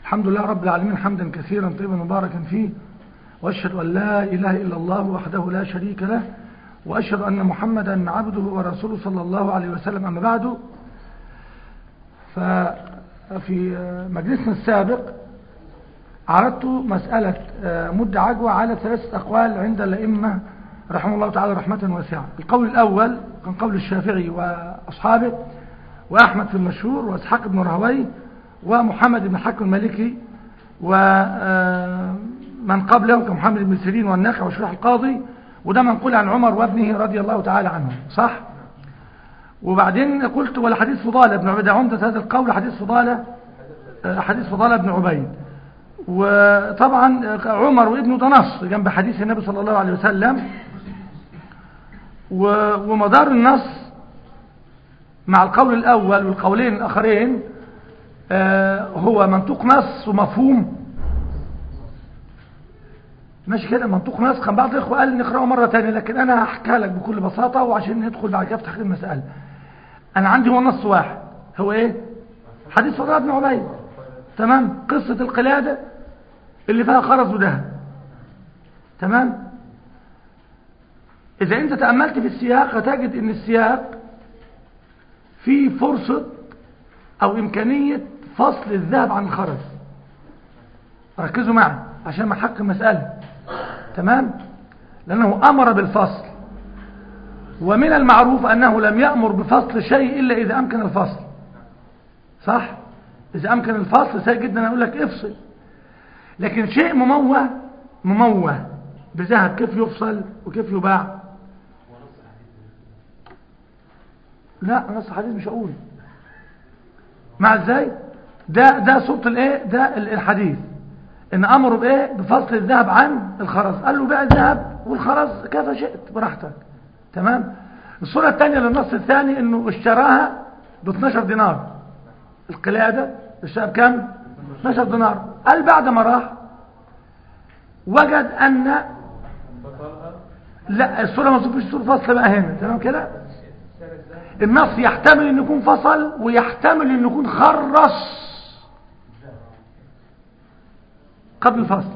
الحمد لله رب العالمين حمدا كثيرا طيبا مباركا فيه وأشهد أن لا إله إلا الله وحده لا شريك له وأشهد أن محمدا عبده ورسوله صلى الله عليه وسلم أما بعد ففي مجلسنا السابق عرضت مسألة مد عجوة على ثلاثة أقوال عند الأئمة رحمه الله تعالى رحمة واسعة القول الأول كان قول الشافعي وأصحابه وأحمد في المشهور وإسحاق بن راهوي ومحمد بن حكم المالكي ومن قبله كمحمد بن سيرين والنخع وشرح القاضي وده منقول عن عمر وابنه رضي الله تعالى عنهم صح وبعدين قلت ولا حديث فضالة بن عبيد عمدة هذا القول حديث فضالة حديث فضالة بن عبيد وطبعا عمر وابنه ده نص جنب حديث النبي صلى الله عليه وسلم ومدار النص مع القول الأول والقولين الآخرين هو منطوق نص ومفهوم ماشي كده منطوق نص كان بعض الإخوة قال نقرأه مرة تانية لكن أنا هحكي لك بكل بساطة وعشان ندخل بعد كده في تحقيق المسألة أنا عندي هو نص واحد هو إيه حديث فضلاء بن عبيد تمام قصة القلادة اللي فيها خرز وذهب تمام إذا أنت تأملت في السياق هتجد أن السياق فيه فرصة أو إمكانية فصل الذهب عن الخرز ركزوا معي عشان ما حق المسألة تمام لأنه أمر بالفصل ومن المعروف أنه لم يأمر بفصل شيء إلا إذا أمكن الفصل صح إذا أمكن الفصل سهل جدا أقول لك افصل لكن شيء مموه مموه بذهب كيف يفصل وكيف يباع لا نص حديث مش هقول مع ازاي ده ده صوت الايه ده الحديث ان امره بايه بفصل الذهب عن الخرز قال له بيع الذهب والخرز كيف شئت براحتك تمام الصوره الثانيه للنص الثاني انه اشتراها ب 12 دينار القلاده اشتراها بكام 12 دينار قال بعد ما راح وجد ان لا الصوره ما فيش صوره فصل بقى هنا تمام كده النص يحتمل ان يكون فصل ويحتمل ان يكون خرص قبل الفصل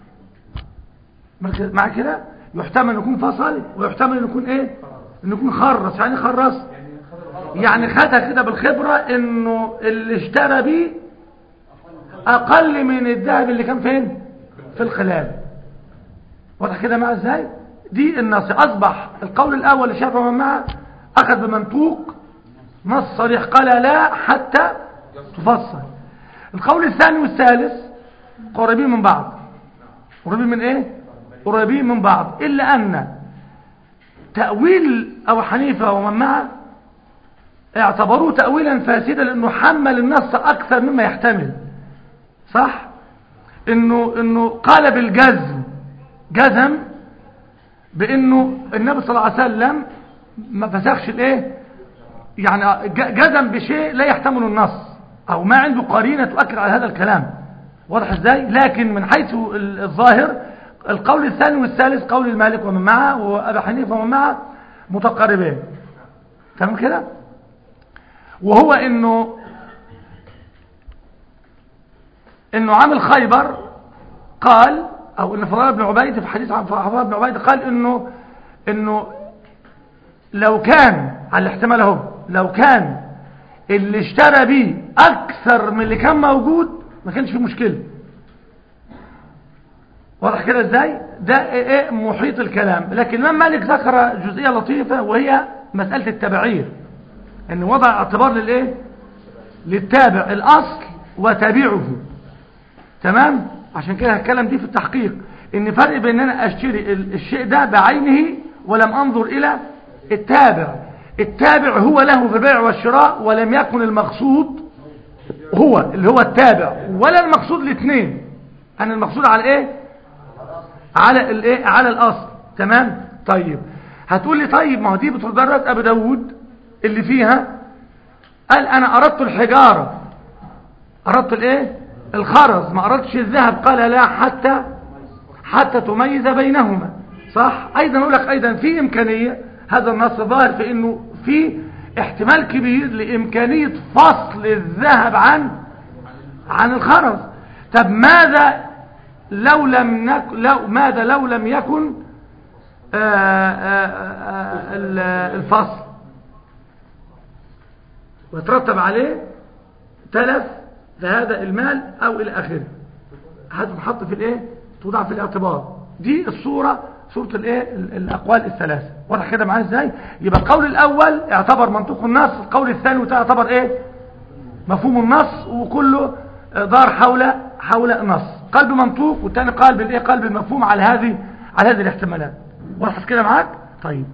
مع كده يحتمل ان يكون فصل ويحتمل ان يكون ايه ان يكون خرص يعني خرص يعني خدها كده بالخبرة انه اللي اشترى بيه اقل من الذهب اللي كان فين في الخلال واضح كده معاه ازاي دي النص اصبح القول الاول اللي شافه من معه اخذ بمنطوق نص صريح قال لا حتى تفصل القول الثاني والثالث قريبين من بعض قريبين من ايه قريبين من بعض الا ان تأويل ابو حنيفة ومن معه اعتبروه تأويلا فاسدا لانه حمل النص اكثر مما يحتمل صح انه انه قال بالجزم جزم بانه النبي صلى الله عليه وسلم ما فسخش الايه يعني جزم بشيء لا يحتمل النص او ما عنده قرينه تؤكد على هذا الكلام واضح ازاي لكن من حيث الظاهر القول الثاني والثالث قول المالك ومن معه وابي حنيفه ومن معه متقاربين تمام كده وهو انه انه عامل خيبر قال او ان فضال بن عبيد في حديث عن فضال بن عبيد قال انه انه لو كان على الاحتمال اهو لو كان اللي اشترى بيه اكثر من اللي كان موجود ما كانش فيه مشكله واضح كده ازاي ده ايه محيط الكلام لكن الامام مالك ذكر جزئيه لطيفه وهي مساله التبعير ان وضع اعتبار للايه للتابع الاصل وتابعه تمام عشان كده هتكلم دي في التحقيق ان فرق بين ان انا اشتري الشيء ده بعينه ولم انظر الى التابع التابع هو له في البيع والشراء ولم يكن المقصود هو اللي هو التابع ولا المقصود الاثنين انا المقصود على ايه على الايه على الاصل تمام طيب هتقول لي طيب ما هو دي بتدرس ابو داود اللي فيها قال انا اردت الحجاره اردت الايه الخرز ما اردتش الذهب قال لا حتى حتى تميز بينهما صح ايضا اقول لك ايضا في امكانيه هذا النص ظاهر في انه في احتمال كبير لامكانيه فصل الذهب عن عن الخرز طب ماذا لو لم نك... لو ماذا لو لم يكن آآ آآ آآ الفصل ويترتب عليه تلف في هذا المال او الى اخره هتتحط في الايه توضع في الاعتبار دي الصورة صورة الايه الاقوال الثلاثة واضح كده معايا ازاي يبقى القول الاول اعتبر منطوق النص القول الثاني وتعتبر ايه مفهوم النص وكله دار حول حول النص قلب منطوق والثاني قلب الايه قلب المفهوم على هذه على هذه الاحتمالات واضح كده معاك طيب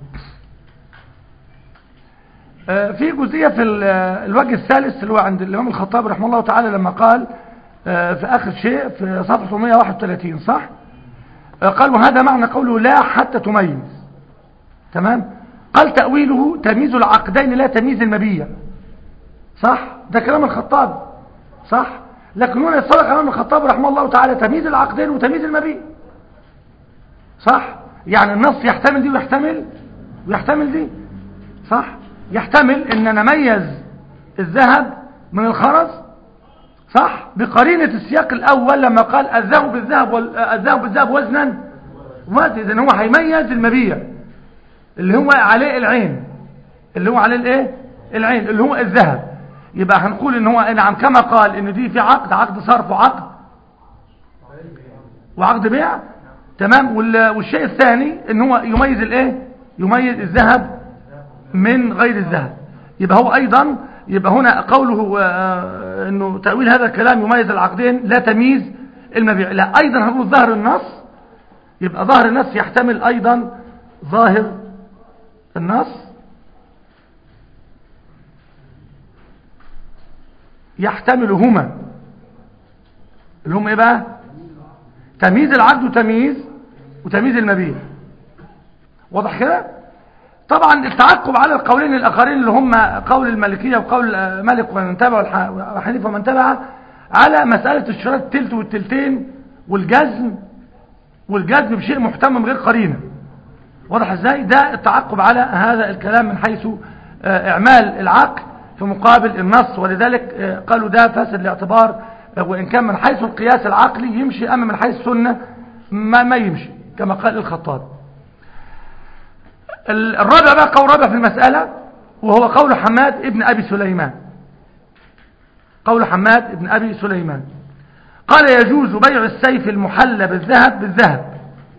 في جزئية في الوجه الثالث اللي هو عند الإمام الخطاب رحمه الله تعالى لما قال في آخر شيء في صفحة 131 صح قال وهذا معنى قوله لا حتى تميز تمام قال تأويله تمييز العقدين لا تمييز المبيع صح ده كلام الخطاب صح لكن هنا يصدق كلام الخطاب رحمه الله تعالى تمييز العقدين وتمييز المبيع صح يعني النص يحتمل دي ويحتمل ويحتمل دي صح يحتمل ان نميز الذهب من الخرز صح بقرينة السياق الاول لما قال الذهب بالذهب والذهب بالذهب وزنا وزن اذا هو هيميز المبيع اللي هو عليه العين اللي هو عليه الايه العين اللي هو الذهب يبقى هنقول ان هو نعم كما قال ان دي في عقد عقد صرف وعقد وعقد بيع تمام والشيء الثاني ان هو يميز الايه يميز الذهب من غير الذهب يبقى هو ايضا يبقى هنا قوله انه تأويل هذا الكلام يميز العقدين لا تمييز المبيع لا ايضا هنقول ظاهر النص يبقى ظاهر النص يحتمل ايضا ظاهر النص يحتملهما اللي هم ايه بقى تمييز العقد وتمييز وتمييز المبيع واضح كده طبعا التعقب على القولين الاخرين اللي هم قول المالكيه وقول مالك ومن تبع وحنيفه ومن تبع على مساله اشتراط التلت والتلتين والجزم والجزم بشيء محتمل غير قرينه واضح ازاي ده التعقب على هذا الكلام من حيث اعمال العقل في مقابل النص ولذلك قالوا ده فاسد الاعتبار وإن كان من حيث القياس العقلي يمشي أما من حيث السنة ما, ما يمشي كما قال الخطاب الرابع بقى قول رابع في المسألة وهو قول حماد ابن أبي سليمان قول حماد ابن أبي سليمان قال يجوز بيع السيف المحلى بالذهب بالذهب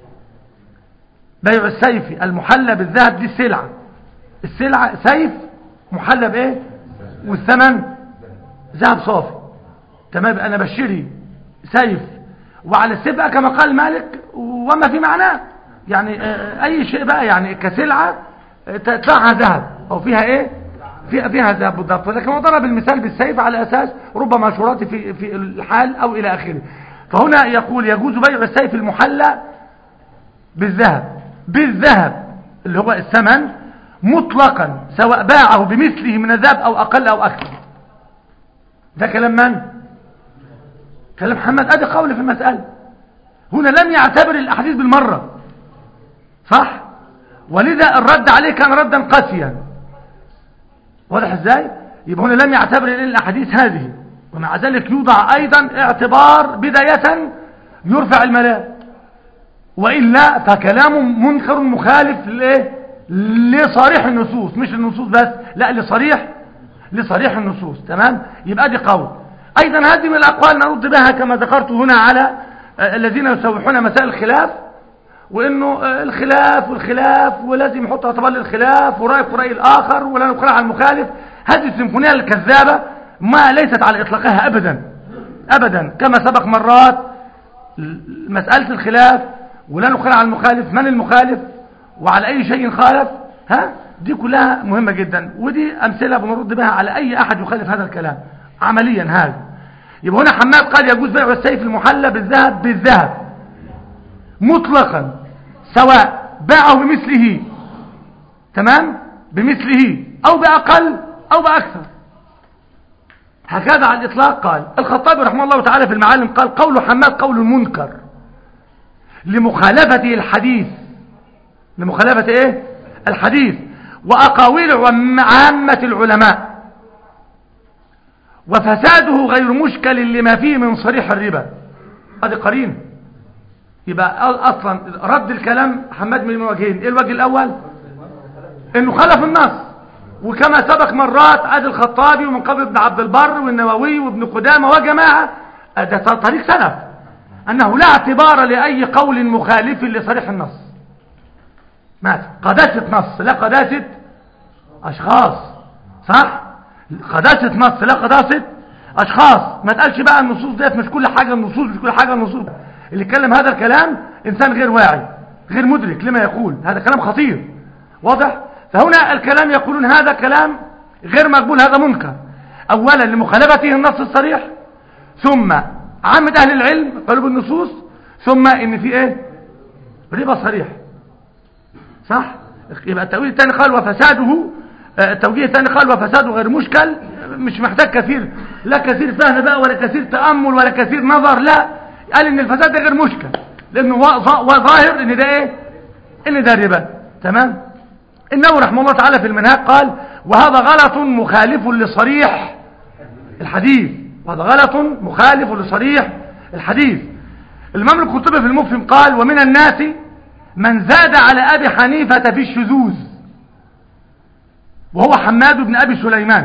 بيع السيف المحلى بالذهب دي السلعة السلعة سيف محلى بايه والثمن ذهب صافي تمام انا بشتري سيف وعلى السيف بقى كما قال مالك وما في معناه يعني اي شيء بقى يعني كسلعة تدفعها ذهب او فيها ايه فيها فيها ذهب بالضبط لكن هو ضرب المثال بالسيف على اساس ربما شروط في في الحال او الى اخره فهنا يقول يجوز بيع السيف المحلى بالذهب بالذهب اللي هو الثمن مطلقا سواء باعه بمثله من الذهب او اقل او اكثر ده كلام من كلام محمد ادي قول في المسألة هنا لم يعتبر الاحاديث بالمرة صح ولذا الرد عليه كان ردا قاسيا واضح ازاي يبقى هنا لم يعتبر الاحاديث هذه ومع ذلك يوضع ايضا اعتبار بداية يرفع الملام وإلا فكلام منكر مخالف لإيه لصريح النصوص مش النصوص بس لا لصريح لصريح النصوص تمام يبقى دي قول ايضا هذه من الاقوال نرد بها كما ذكرت هنا على الذين يسوحون مسائل الخلاف وانه الخلاف والخلاف ولازم يحط اعتبار للخلاف وراي في راي الاخر ولا نقرا على المخالف هذه السيمفونيه الكذابه ما ليست على اطلاقها ابدا ابدا كما سبق مرات مساله الخلاف ولا نقرا على المخالف من المخالف وعلى اي شيء خالف ها دي كلها مهمة جدا ودي امثلة بنرد بها على اي احد يخالف هذا الكلام عمليا هذا يبقى هنا حماد قال يجوز بيع السيف المحلى بالذهب بالذهب مطلقا سواء باعه بمثله تمام بمثله او باقل او باكثر هكذا على الاطلاق قال الخطابي رحمه الله تعالى في المعالم قال قول حماد قول منكر لمخالفته الحديث لمخالفة ايه الحديث وأقاويل عامة العلماء وفساده غير مشكل لما فيه من صريح الربا ادي قرين يبقى أ- اصلا رد الكلام حماد من وجهين ايه الوجه الاول انه خلف النص وكما سبق مرات ادي الخطابي ومن قبل ابن عبد البر والنووي وابن قدامه وجماعه ده طريق سلف انه لا اعتبار لاي قول مخالف لصريح النص ماذا قداسه نص لا قداسه اشخاص صح قداسه نص لا قداسه اشخاص ما تقالش بقى النصوص ديت مش كل حاجه النصوص مش كل حاجه النصوص اللي يتكلم هذا الكلام انسان غير واعي غير مدرك لما يقول هذا كلام خطير واضح فهنا الكلام يقولون هذا كلام غير مقبول هذا منكر اولا لمخالفته النص الصريح ثم عامة اهل العلم قالوا بالنصوص ثم ان في ايه ربا صريح صح يبقى التأويل الثاني قال وفساده آه، التوجيه الثاني قال وفساده غير مشكل مش محتاج كثير لا كثير فهم بقى ولا كثير تأمل ولا كثير نظر لا قال ان الفساد ده غير مشكل لانه وا- ظا- ظاهر ان ده ايه ان ده ربا تمام النووي رحمه الله تعالى في المنهاج قال وهذا غلط مخالف لصريح الحديث وهذا غلط مخالف لصريح الحديث الإمام القرطبي في المفهم قال ومن الناس من زاد على أبي حنيفة في الشذوذ وهو حماد بن أبي سليمان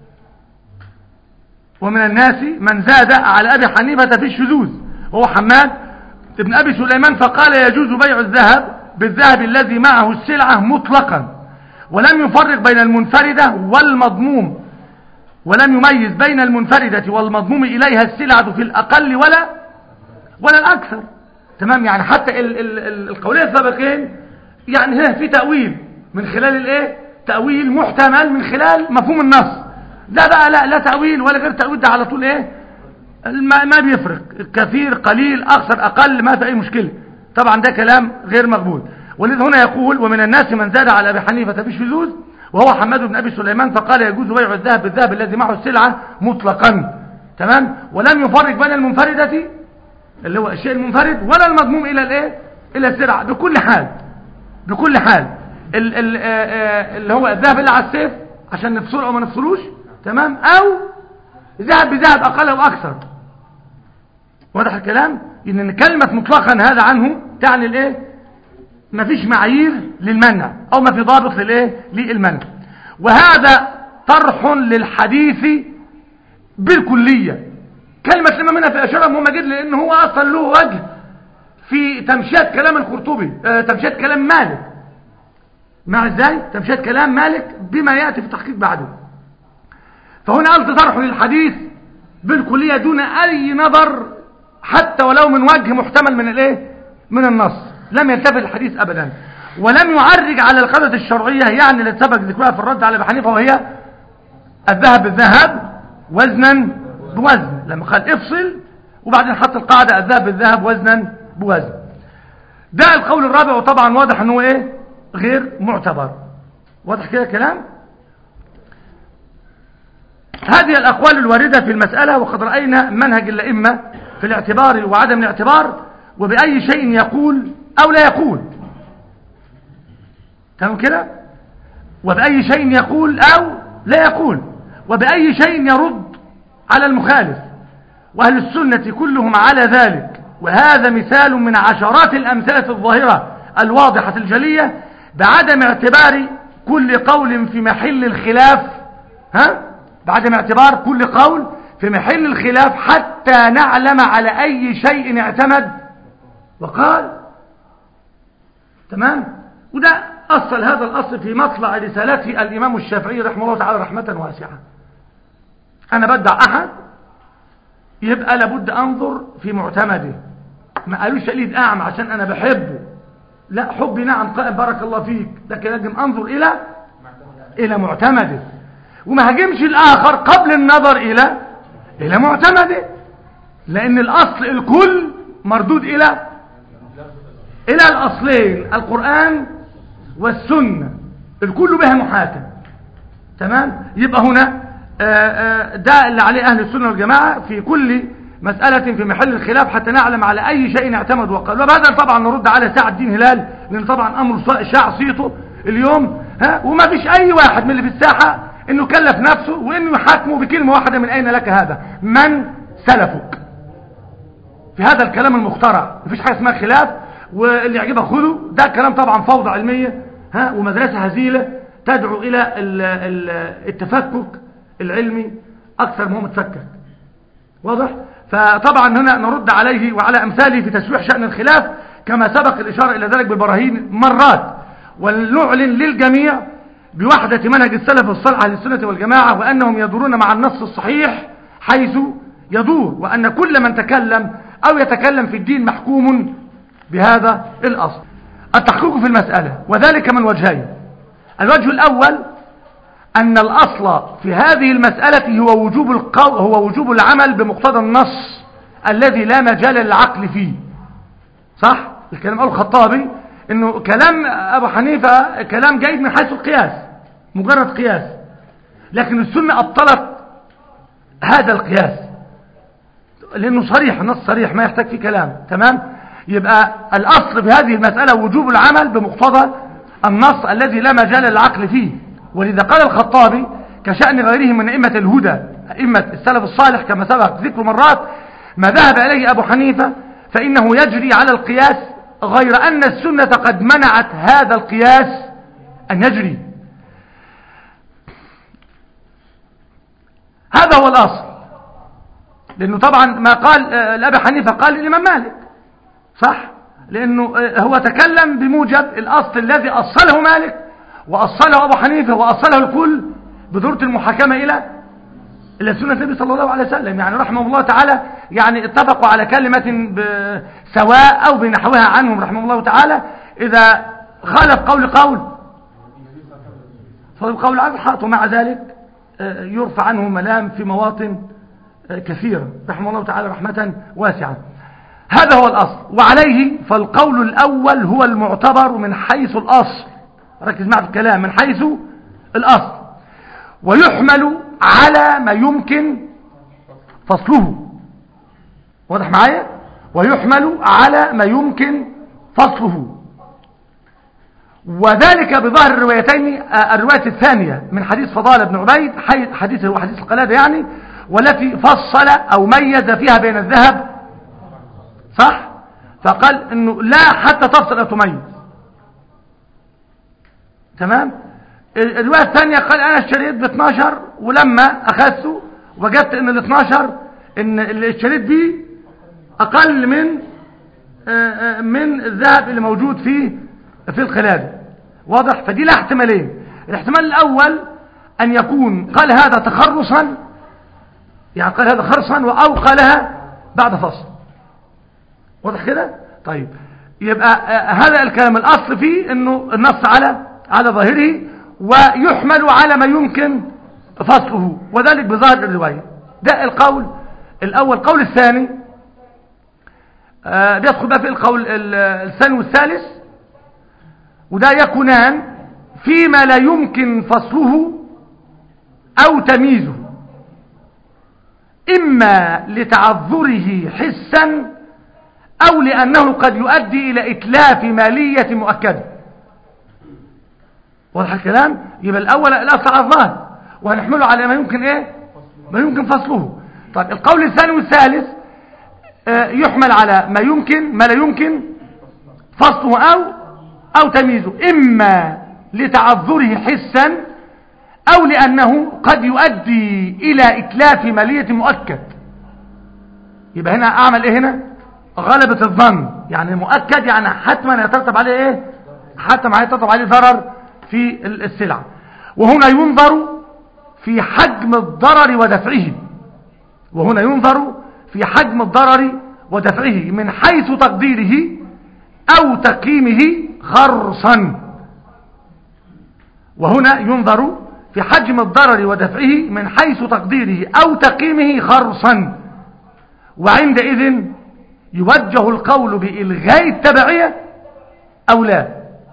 ومن الناس من زاد على أبي حنيفة في الشذوذ وهو حماد بن أبي سليمان فقال يجوز بيع الذهب بالذهب الذي معه السلعة مطلقا ولم يفرق بين المنفردة والمضموم ولم يميز بين المنفردة والمضموم إليها السلعة في الأقل ولا ولا الأكثر تمام يعني حتى ال ال ال القولين السابقين يعني هنا في تأويل من خلال الايه تأويل محتمل من خلال مفهوم النص ده بقى لا لا تأويل ولا غير تأويل ده على طول ايه ما, ما بيفرق كثير قليل أكثر أقل ما في أي مشكلة طبعا ده كلام غير مقبول ولذا هنا يقول ومن الناس من زاد على أبي حنيفة في الشذوذ وهو حماد بن أبي سليمان فقال يجوز بيع الذهب بالذهب الذي معه السلعة مطلقا تمام ولم يفرق بين المنفردة اللي هو الشيء المنفرد ولا المضموم إلى الايه إلى السلعة بكل حال بكل حال ال ال آه آه اللي هو الذهب اللي على السيف عشان نفصله أو ما نفصلوش تمام أو ذهب بذهب أقل أو أكثر واضح الكلام إن كلمة مطلقا هذا عنه تعني الايه ما فيش معايير للمنع او ما في ضابط للايه للمنع وهذا طرح للحديث بالكلية كلمة لما منها في اشارة مهمة جدا لان هو اصلا له وجه في تمشيات كلام القرطبي آه تمشيات كلام مالك مع ازاي تمشيات كلام مالك بما يأتي في التحقيق بعده فهنا قلت طرح للحديث بالكلية دون اي نظر حتى ولو من وجه محتمل من الايه من النص لم يلتفت الحديث ابدا ولم يعرج على القاعده الشرعيه يعني اللي سبق ذكرها في الرد على ابي حنيفه وهي الذهب بالذهب وزنا بوزن لما قال افصل وبعدين حط القاعده الذهب بالذهب وزنا بوزن ده القول الرابع وطبعا واضح انه ايه غير معتبر واضح كده كلام هذه الاقوال الوارده في المساله وقد راينا منهج الائمه في الاعتبار وعدم الاعتبار وبأي شيء يقول أو لا يقول تمام كده وبأي شيء يقول أو لا يقول وبأي شيء يرد على المخالف وأهل السنة كلهم على ذلك وهذا مثال من عشرات الأمثلة الظاهرة الواضحة الجلية بعدم اعتبار كل قول في محل الخلاف ها بعدم اعتبار كل قول في محل الخلاف حتى نعلم على أي شيء اعتمد وقال تمام وده أصل هذا الأصل في مطلع رسالته الإمام الشافعي رحمه الله تعالى رحمة واسعة أنا بدع أحد يبقى لابد أنظر في معتمده ما قالوش شليد أعمى عشان أنا بحبه لا حبي نعم قائم بارك الله فيك لكن لازم أنظر إلى إلى معتمده وما هجمش الآخر قبل النظر إلى إلى معتمده لأن الأصل الكل مردود إلى إلى الأصلين القرآن والسنة الكل بها محاكم تمام يبقى هنا آآ آآ ده اللي عليه أهل السنة والجماعة في كل مسألة في محل الخلاف حتى نعلم على أي شيء اعتمد وقال وبهذا طبعا نرد على سعد الدين هلال لأن طبعا أمر شاع صيته اليوم ها وما فيش أي واحد من اللي في الساحة إنه كلف نفسه وإنه يحاكمه بكلمة واحدة من أين لك هذا من سلفك في هذا الكلام المخترع مفيش حاجة اسمها خلاف واللي يعجبك خذه ده كلام طبعا فوضى علمية ها ومدرسة هزيلة تدعو إلى ال ال التفكك العلمي أكثر ما هو متفكك واضح؟ فطبعا هنا نرد عليه وعلى أمثاله في تشويح شأن الخلاف كما سبق الإشارة إلى ذلك بالبراهين مرات ونعلن للجميع بوحدة منهج السلف الصالح أهل السنة والجماعة وأنهم يدورون مع النص الصحيح حيث يدور وأن كل من تكلم أو يتكلم في الدين محكوم بهذا الأصل التحقيق في المسألة وذلك من وجهين الوجه الأول أن الأصل في هذه المسألة هو وجوب القول هو وجوب العمل بمقتضى النص الذي لا مجال للعقل فيه صح الكلام قاله الخطابي انه كلام ابو حنيفة كلام جيد من حيث القياس مجرد قياس لكن السنة ابطلت هذا القياس لانه صريح النص صريح ما يحتاج فيه كلام تمام يبقى الاصل في هذه المسألة وجوب العمل بمقتضى النص الذي لا مجال للعقل فيه ولذا قال الخطابي كشأن غيره من أئمة الهدى أئمة السلف الصالح كما سبق ذكر مرات ما ذهب إليه أبو حنيفة فإنه يجري على القياس غير أن السنة قد منعت هذا القياس أن يجري هذا هو الأصل لأنه طبعا ما قال الأبي حنيفة قال الإمام مالك صح لأنه هو تكلم بموجب الأصل الذي أصله مالك وأصله أبو حنيفة وأصله الكل بدورة المحاكمة إلى إلى سنة النبي صلى الله عليه وسلم يعني رحمه الله تعالى يعني اتفقوا على كلمة سواء أو بنحوها عنهم رحمه الله تعالى إذا خالف قول قول فالقول عن حق ومع ذلك يرفع عنه ملام في مواطن كثيرة رحمه الله تعالى رحمة واسعة هذا هو الأصل وعليه فالقول الأول هو المعتبر من حيث الأصل ركز معي في الكلام من حيث الأصل ويحمل على ما يمكن فصله واضح معايا ويحمل على ما يمكن فصله وذلك بظاهر الروايتين الرواية الثانية من حديث فضالة بن عبيد حديث هو حديث القلادة يعني والتي فصل أو ميز فيها بين الذهب صح فقال انه لا حتى تفصل او تميز تمام الرواية الثانية قال انا اشتريت ب 12 ولما اخذته وجدت ان ال 12 ان اللي اشتريت بيه اقل من من الذهب اللي موجود فيه في القلادة واضح فدي لها احتمالين الاحتمال الاول ان يكون قال هذا تخرصا يعني قال هذا خرصا او قالها بعد فصل واضح كده طيب يبقى هذا الكلام الاصل فيه انه النص على على ظاهره ويحمل على ما يمكن فصله وذلك بظاهر الرواية ده القول الاول القول الثاني آه بيدخل بقى في القول الثاني والثالث وده يكونان فيما لا يمكن فصله او تمييزه اما لتعذره حسا او لانه قد يؤدي الى اتلاف مالية مؤكدة واضح الكلام يبقى الاول الاصل على الظاهر وهنحمله على ما يمكن ايه ما يمكن فصله طيب القول الثاني والثالث آه يحمل على ما يمكن ما لا يمكن فصله او او تمييزه اما لتعذره حسا او لانه قد يؤدي الى اتلاف مالية مؤكد يبقى هنا اعمل ايه هنا غلبة الظن يعني مؤكد يعني حتما يترتب عليه ايه حتما يترتب عليه ضرر في السلعة وهنا ينظر في حجم الضرر ودفعه وهنا ينظر في حجم الضرر ودفعه من حيث تقديره او تقييمه خرصا وهنا ينظر في حجم الضرر ودفعه من حيث تقديره او تقييمه خرصا وعندئذ يوجه القول بإلغاء التبعية أو لا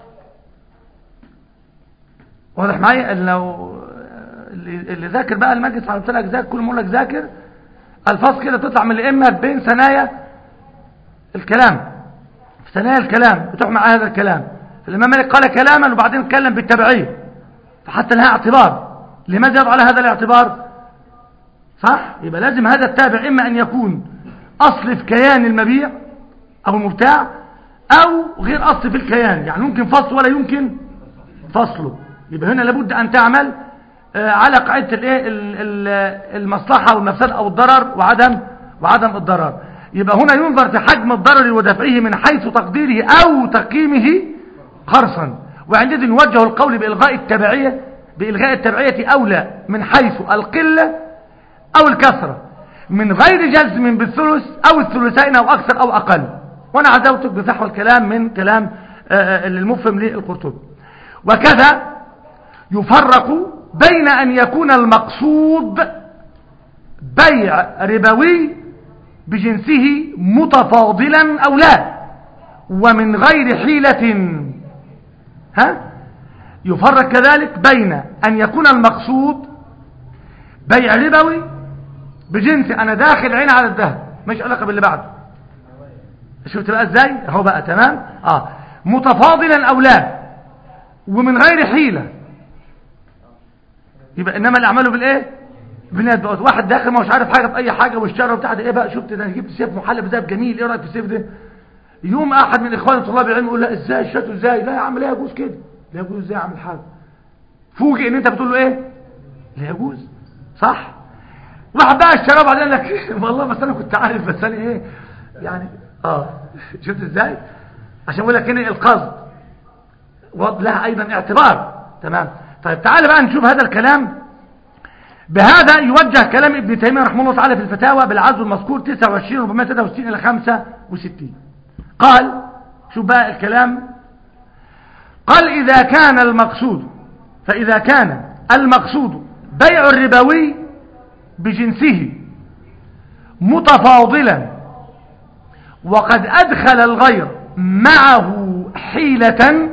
واضح معايا لو اللي ذاكر بقى المجلس على لك ذاكر كل مرة ذاكر الفاظ كده تطلع من الإمة بين ثنايا الكلام في ثنايا الكلام بتروح مع هذا الكلام الإمام مالك قال كلاما وبعدين اتكلم بالتبعية فحتى لها اعتبار لماذا يضع على هذا الاعتبار صح يبقى لازم هذا التابع إما أن يكون أصل في كيان المبيع أو المبتاع أو غير أصل في الكيان يعني ممكن فصل ولا يمكن فصله يبقى هنا لابد أن تعمل آه، على قاعدة الايه ال- ال- المصلحة والمفسدة أو الضرر وعدم وعدم الضرر يبقى هنا ينظر في حجم الضرر ودفعه من حيث تقديره أو تقييمه قرصا وعندئذ يوجه القول بإلغاء التبعية بإلغاء التبعية أولى من حيث القلة أو الكثرة من غير جزم بالثلث أو الثلثين أو أكثر أو أقل وأنا عزوتك بفحوى الكلام من كلام آه، آه، المفهم للقرطبي وكذا يفرق بين أن يكون المقصود بيع ربوي بجنسه متفاضلا أو لا ومن غير حيلة ها يفرق كذلك بين أن يكون المقصود بيع ربوي بجنس أنا داخل عين على الذهب مش علاقة باللي بعده شفت بقى ازاي اهو بقى تمام اه متفاضلا او لا ومن غير حيلة يبقى انما الاعمال بالايه باليد بقى واحد داخل ما مش عارف حاجه في اي حاجه والشارع بتاع ده ايه بقى شفت ده انا جبت سيف محلب ذهب جميل ايه رايك في السيف ده يوم احد من اخواني طلاب العلم يقول لا ازاي شاته ازاي لا يا عم لا يجوز كده لا يجوز ازاي اعمل حاجه فوجئ ان انت بتقول له ايه لا يجوز صح واحد بقى اشتراه بعدين قال لك والله بس انا كنت عارف بس انا ايه يعني اه شفت ازاي عشان اقول لك هنا القصد وض- لها ايضا اعتبار تمام طيب تعال بقى نشوف هذا الكلام بهذا يوجه كلام ابن تيميه رحمه الله تعالى في الفتاوى بالعزو المذكور 29 463 الى 65 قال شوف بقى الكلام قال اذا كان المقصود فاذا كان المقصود بيع الربوي بجنسه متفاضلا وقد أدخل الغير معه حيلة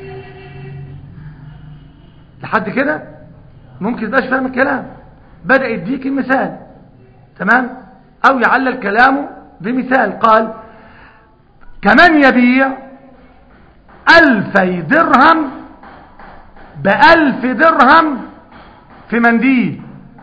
لحد كده ممكن تبقاش فاهم الكلام بدأ يديك المثال تمام أو يعلل كلامه بمثال قال كمن يبيع ألفي درهم بألف درهم في منديل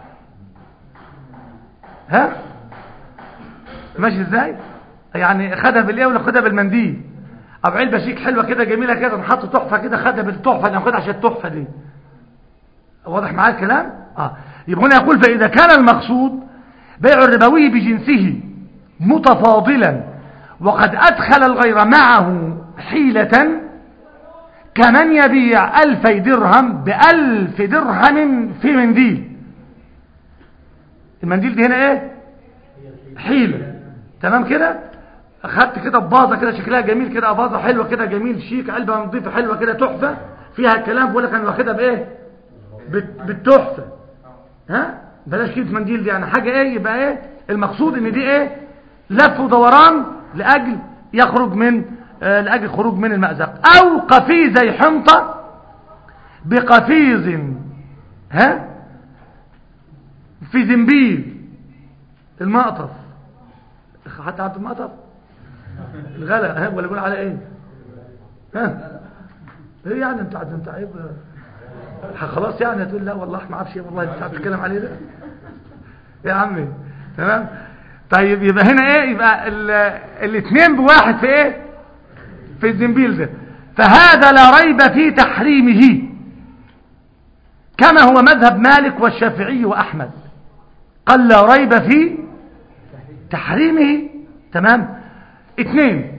ها ماشي ازاي يعني خدها بالايه ولا خدها بالمنديل او علبه شيك حلوه كده جميله كده نحط تحفه كده خدها بالتحفه ناخدها عشان التحفه دي واضح معايا الكلام اه يبقى هنا يقول فاذا كان المقصود بيع الربوي بجنسه متفاضلا وقد ادخل الغير معه حيله كمن يبيع ألفي درهم بألف درهم في منديل المنديل دي هنا ايه حيلة تمام كده اخدت كده بباظة كده شكلها جميل كده باظة حلوة كده جميل شيك علبة نظيفة حلوة كده تحفة فيها الكلام بقول لك انا واخدها بايه بت- بالتحفة ها بلاش كده منديل دي يعني حاجة ايه يبقى ايه المقصود ان دي ايه لف ودوران لاجل يخرج من آه لاجل خروج من المأزق او قفيزي حنطة بقفيز ها في زنبيل المقطف حتى عبد المقطف الغلا ها ولا يقول على ايه ها ايه يعني انت انت عيب خلاص يعني هتقول لا والله ما اعرفش والله انت بتتكلم عليه ده يا عمي تمام طيب يبقى هنا ايه يبقى الاثنين بواحد في ايه في الزنبيل ده فهذا لا ريب في تحريمه كما هو مذهب مالك والشافعي واحمد قال لا ريب في تحريمه تمام اثنين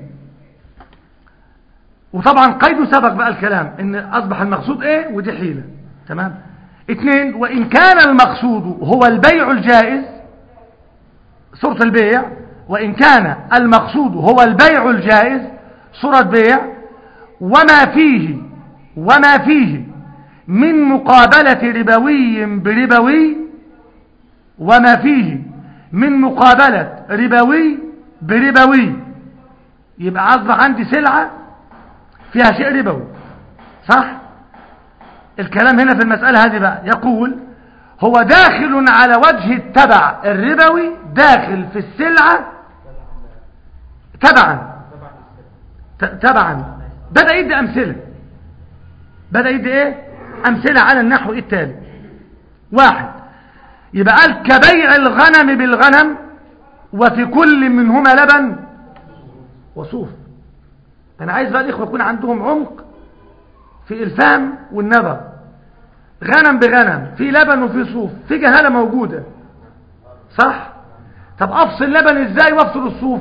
وطبعا قيد سبق بقى الكلام ان اصبح المقصود ايه ودي حيلة تمام اثنين وان كان المقصود هو البيع الجائز صورة البيع وان كان المقصود هو البيع الجائز صورة بيع وما فيه وما فيه من مقابلة ربوي بربوي وما فيه من مقابلة ربوي بربوي يبقى أصبح عندي سلعة فيها شيء ربوي صح الكلام هنا في المسألة هذه بقى يقول هو داخل على وجه التبع الربوي داخل في السلعة تبعا تبعا بدأ يدي أمثلة بدأ يدي ايه أمثلة على النحو التالي واحد يبقى قال كبيع الغنم بالغنم وفي كل منهما لبن وصوف انا عايز بقى الاخوه يكون عندهم عمق في الفهم والنظر غنم بغنم في لبن وفي صوف في جهاله موجوده صح طب افصل اللبن ازاي وافصل الصوف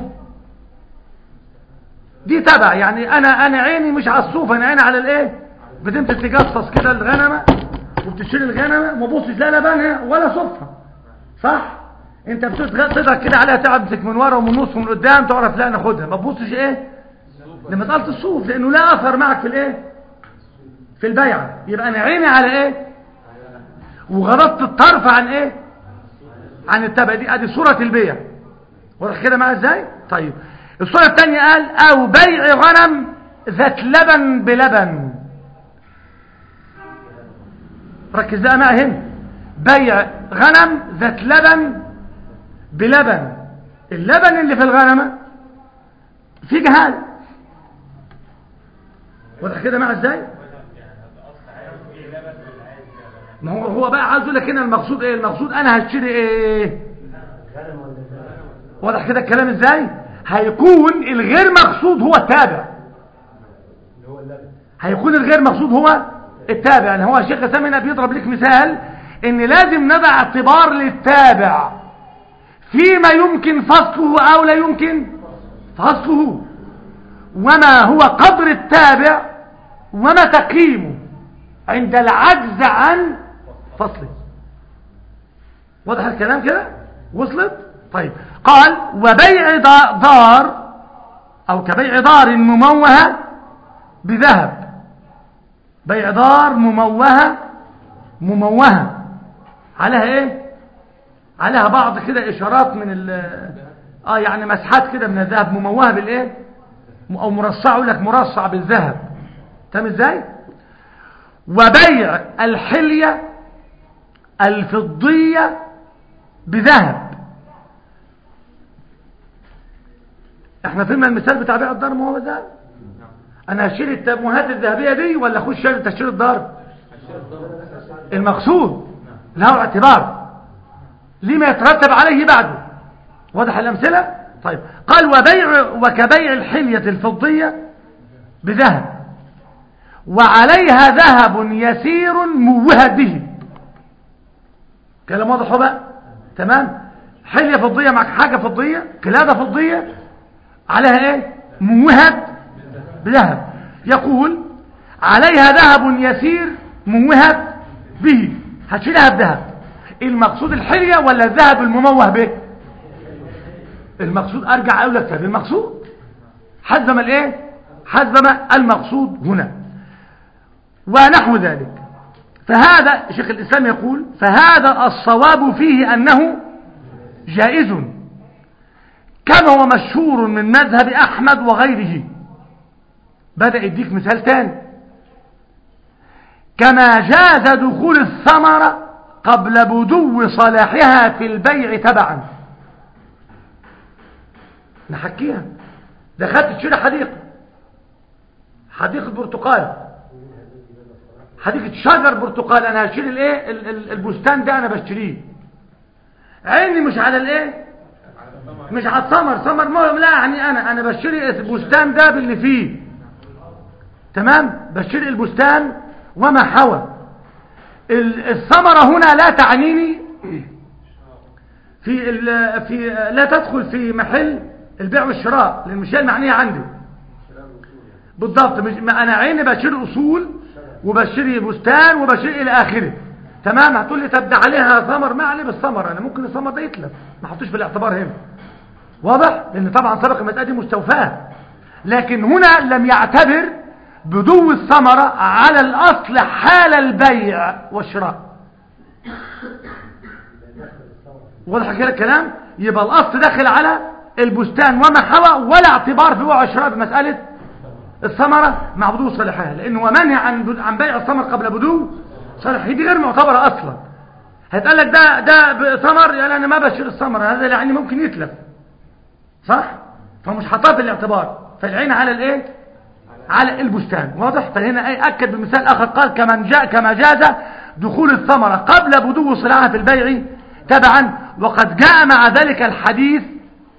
دي تبع يعني انا انا عيني مش على الصوف انا عيني على الايه بتمسك تجصص كده الغنمه وبتشيل الغنمه ما تبصش لا لبنها ولا صوفها صح انت بتضغط كده عليها تمسك من ورا ومن النص ومن قدام تعرف لا ناخدها ما تبصش ايه لمساله الصوف لانه لا اثر معك في الايه في البيعه يبقى انا عيني على ايه وغضبت الطرف عن ايه عن التبع دي ادي صوره البيع واضح كده معايا ازاي طيب الصوره الثانيه قال او بيع غنم ذات لبن بلبن ركز بقى معايا هنا بيع غنم ذات لبن بلبن اللبن اللي في الغنمة في جهال واضح كده معايا ازاي ما هو هو بقى عايز يقول لك هنا المقصود ايه المقصود انا هشتري ايه واضح كده الكلام ازاي هيكون الغير مقصود هو التابع هيكون الغير مقصود هو التابع يعني هو الشيخ سامي هنا بيضرب لك مثال ان لازم نضع اعتبار للتابع فيما يمكن فصله او لا يمكن فصله وما هو قدر التابع وما تقييمه عند العجز عن فصله واضح الكلام كده وصلت طيب قال وبيع دار او كبيع دار مموهة بذهب بيع دار مموهة مموهة عليها ايه عليها بعض كده اشارات من ال اه يعني مسحات كده من الذهب مموهة بالايه او مرصع يقول لك مرصع بالذهب تمام ازاي وبيع الحلية الفضية بذهب احنا فهمنا المثال بتاع بيع الدار ما هو ذهب انا هشيل التموهات الذهبية دي ولا اخش تشتري الدار المقصود له اعتبار لما يترتب عليه بعده واضح الامثلة طيب قال وبيع وكبيع الحلية الفضية بذهب وعليها ذهب يسير موهت به كلام واضح بقى تمام حلية فضية معك حاجة فضية قلادة فضية عليها ايه موهت بذهب يقول عليها ذهب يسير موهت به هتشيلها بذهب المقصود الحلية ولا الذهب المموه به المقصود ارجع اقول لك المقصود حزم الايه حزم المقصود هنا ونحو ذلك فهذا شيخ الإسلام يقول فهذا الصواب فيه أنه جائز كما هو مشهور من مذهب أحمد وغيره بدأ يديك مثال تاني كما جاز دخول الثمرة قبل بدو صلاحها في البيع تبعا نحكيها دخلت تشتري حديقة حديقة برتقال حديقة شجر برتقال انا هشتري الايه البستان ده انا بشتريه عيني مش على الايه مش على الثمر ثمر مهم لا يعني انا انا بشتري البستان ده باللي فيه تمام بشتري البستان وما حوى الثمرة هنا لا تعنيني في في لا تدخل في محل البيع والشراء لان مش هي المعنيه عندي بالضبط مش انا عيني بشتري اصول وبشتري بستان وبشتري الى اخره تمام هتقول لي طب ده عليها ثمر ما عليه بالثمر انا ممكن الثمر ده يتلف ما حطوش في الاعتبار هنا واضح لان طبعا سبق المساله دي مستوفاه لكن هنا لم يعتبر بدو الثمرة على الاصل حال البيع والشراء واضح كده الكلام يبقى الاصل داخل على البستان وما حوى ولا اعتبار في بيع والشراء بمساله الثمرة مع بدو صالحها لأنه هو منهي عن عن بيع الثمر قبل بدو صالحها دي غير معتبرة أصلا هيتقال لك ده ده ثمر يعني أنا ما بشتري الثمر هذا يعني ممكن يتلف صح فمش حاطاه في الاعتبار فالعين على الايه على البستان واضح فهنا اي اكد بمثال اخر قال كمن جاء كما جاز دخول الثمرة قبل بدو صلاحها في البيع تبعا وقد جاء مع ذلك الحديث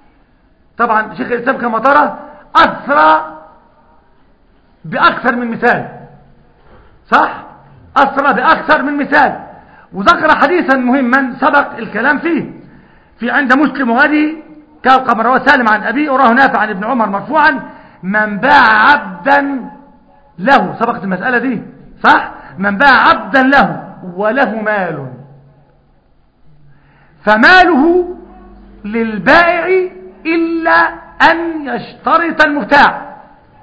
طبعا شيخ الإسلام كما ترى أثرى بأكثر من مثال صح أثرى بأكثر من مثال وذكر حديثا مهما سبق الكلام فيه في عند مسلم وغيره كما رواه سالم عن أبي وراه نافع عن ابن عمر مرفوعا من باع عبدا له سبقت المسألة دي صح من باع عبدا له وله مال فماله للبائع إلا أن يشترط المبتاع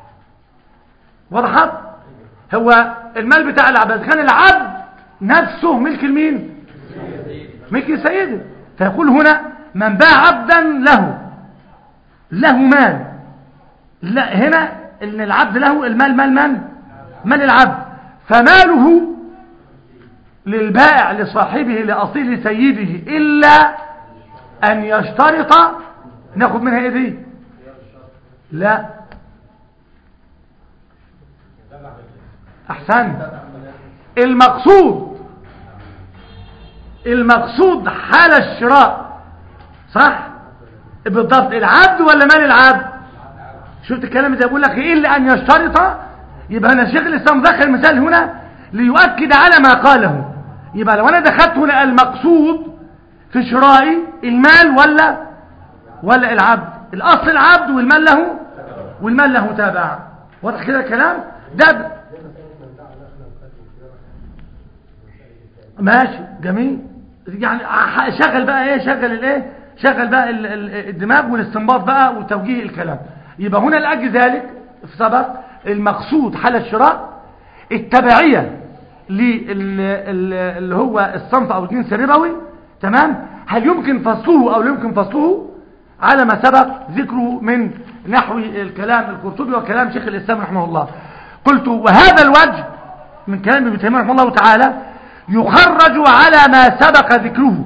وضحت هو المال بتاع العبد كان العبد نفسه ملك المين ملك سيده فيقول هنا من باع عبدا له له مال لا هنا ان العبد له المال مال من مال العبد فماله للبائع لصاحبه لأصيل سيده إلا أن يشترط ناخد منها ايه دي لا أحسن المقصود المقصود حال الشراء صح بالضبط العبد ولا مال العبد شفت الكلام ده بقول لك ايه الا ان يشترط يبقى هنا شيخ الاسلام دخل المثال هنا ليؤكد على ما قاله يبقى لو انا دخلت هنا المقصود في شرائي المال ولا ولا العبد الاصل العبد والمال له والمال له تابع واضح كده الكلام ده ماشي جميل يعني شغل بقى ايه شغل الايه شغل بقى الدماغ والاستنباط بقى وتوجيه الكلام يبقى هنا لاجل ذلك في سبق المقصود حال الشراء التبعيه اللي هو الصنف او الجنس الربوي تمام هل يمكن فصله او لا يمكن فصله على ما سبق ذكره من نحو الكلام القرطبي وكلام شيخ الاسلام رحمه الله قلت وهذا الوجه من كلام ابن تيميه رحمه الله تعالى يخرج على ما سبق ذكره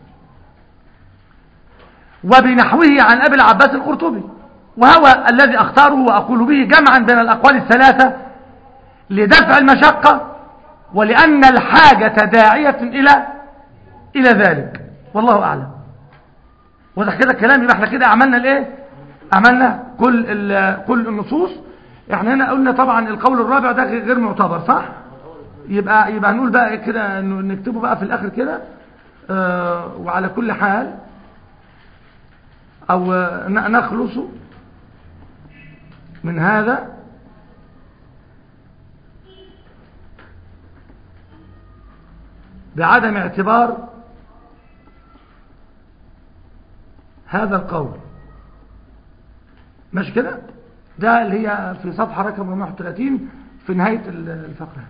وبنحوه عن أبي العباس القرطبي وهو الذي أختاره وأقول به جمعا بين الأقوال الثلاثة لدفع المشقة ولأن الحاجة داعية إلى إلى ذلك والله أعلم وضح كده الكلام يبقى احنا كده عملنا الايه عملنا كل كل النصوص احنا هنا قلنا طبعا القول الرابع ده غير معتبر صح يبقى يبقى هنقول بقى كده نكتبه بقى في الاخر كده اه وعلى كل حال او نخلص من هذا بعدم اعتبار هذا القول مش كده ده اللي هي في صفحة رقم 31 في نهاية الفقرة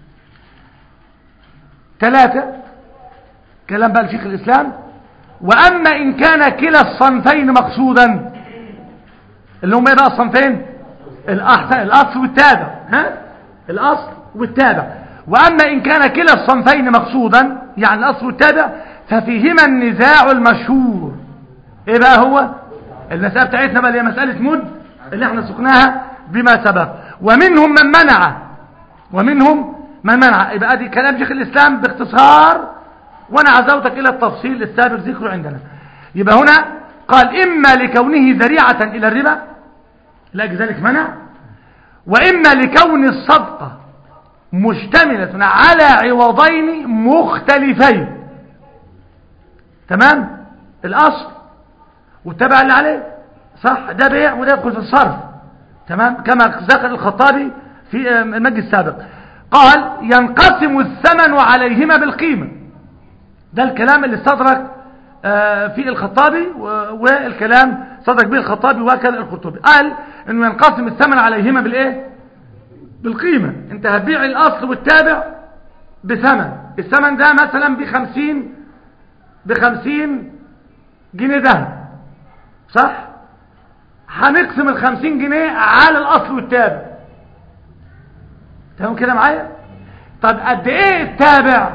ثلاثة كلام بقى لشيخ الإسلام وأما إن كان كلا الصنفين مقصودا اللي هم ايه بقى الصنفين الأحسن الأصل والتابع ها الأصل والتابع وأما إن كان كلا الصنفين مقصودا يعني الأصل والتابع ففيهما النزاع المشهور ايه بقى هو المسألة بتاعتنا بقى اللي هي مسألة مد اللي احنا سقناها بما سبق ومنهم من منع ومنهم من منع يبقى دي كلام شيخ الإسلام باختصار وانا عزوتك الى التفصيل السابق ذكره عندنا يبقى هنا قال اما لكونه ذريعة الى الربا لاجل ذلك منع واما لكون الصدقة مشتملة على عوضين مختلفين تمام الاصل والتبع اللي عليه صح ده بيع وده يدخل في الصرف تمام كما ذكر الخطابي في المجلس السابق قال ينقسم الثمن عليهما بالقيمه ده الكلام اللي استدرك في الخطابي والكلام صدرك به الخطابي وكذا القرطبي قال انه ينقسم الثمن عليهما بالايه بالقيمة انت هتبيع الاصل والتابع بثمن الثمن ده مثلا بخمسين بخمسين جنيه ذهب صح هنقسم الخمسين جنيه على الاصل والتابع تمام كده معايا طب قد ايه التابع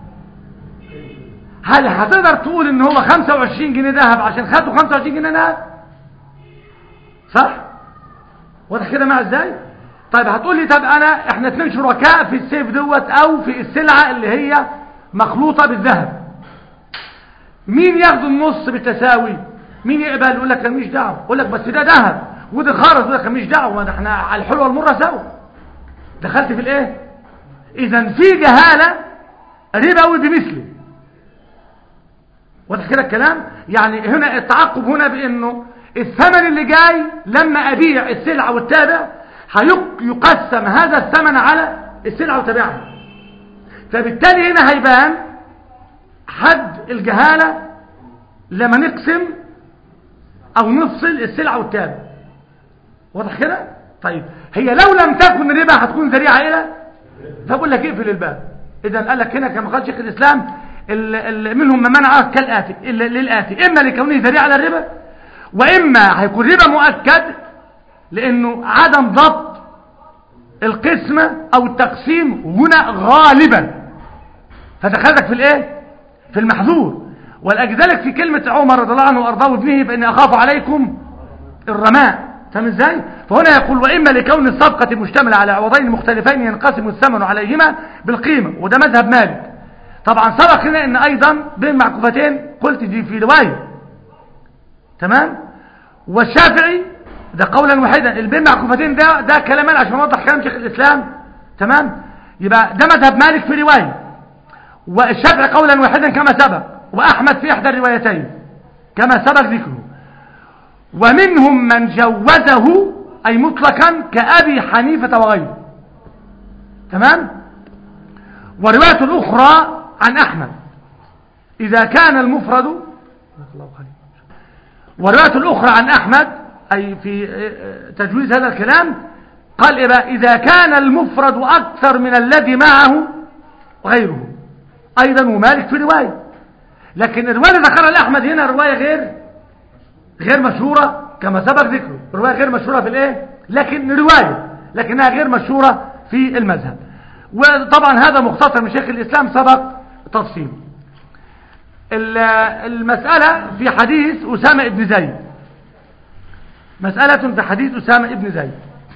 هل هتقدر تقول ان هو 25 جنيه ذهب عشان خدوا 25 جنيه ذهب صح واضح كده مع ازاي طيب هتقول لي طب انا احنا اتنين شركاء في السيف دوت او في السلعه اللي هي مخلوطه بالذهب مين ياخد النص بالتساوي مين يقبل يقول لك ماليش دعوه يقول لك بس ده ذهب وده خرز يقول لك ماليش دعوه ده احنا على الحلوه والمره سوا دخلت في الايه اذا في جهاله ربوي بمثله واضح كده الكلام يعني هنا التعقب هنا بانه الثمن اللي جاي لما ابيع السلعه والتابع هيقسم هذا الثمن على السلعه وتابعها فبالتالي هنا هيبان حد الجهاله لما نقسم او نفصل السلعه والتابع واضح كده طيب هي لو لم تكن ربا هتكون ذريعه الى فبقول لك اقفل الباب اذا قال لك هنا كما قال شيخ الاسلام ال ال منهم من منع كالاتي للاتي اما لكونه ذريعه على الربا واما هيكون ربا مؤكد لانه عدم ضبط القسمه او التقسيم هنا غالبا فدخلتك في الايه في المحظور ولذلك في كلمه عمر رضي الله عنه وارضاه وابنه فاني اخاف عليكم الرماء فاهم ازاي فهنا يقول واما لكون الصفقه مشتمله على عوضين مختلفين ينقسم الثمن عليهما بالقيمه وده مذهب مالك طبعا سبق هنا ان ايضا بين معكوفتين قلت دي في روايه تمام والشافعي ده قولا واحدا البين معكوفتين ده ده كلامان عشان اوضح كلام شيخ الاسلام تمام يبقى ده مذهب مالك في روايه والشافعي قولا واحدا كما سبق واحمد في احدى الروايتين كما سبق ذكره ومنهم من جوزه أي مطلقا كأبي حنيفة وغيره تمام ورواية الأخرى عن أحمد إذا كان المفرد ورواية الأخرى عن أحمد أي في تجويز هذا الكلام قال إذا, إذا كان المفرد أكثر من الذي معه غيره أيضا ومالك في رواية لكن الرواية اللي ذكرها الأحمد هنا رواية غير غير مشهورة كما سبق ذكره رواية غير مشهورة في الايه لكن رواية لكنها غير مشهورة في المذهب وطبعا هذا مختصر من شيخ الإسلام سبق تفصيل المسألة في حديث أسامة بن زيد مسألة في حديث أسامة بن زيد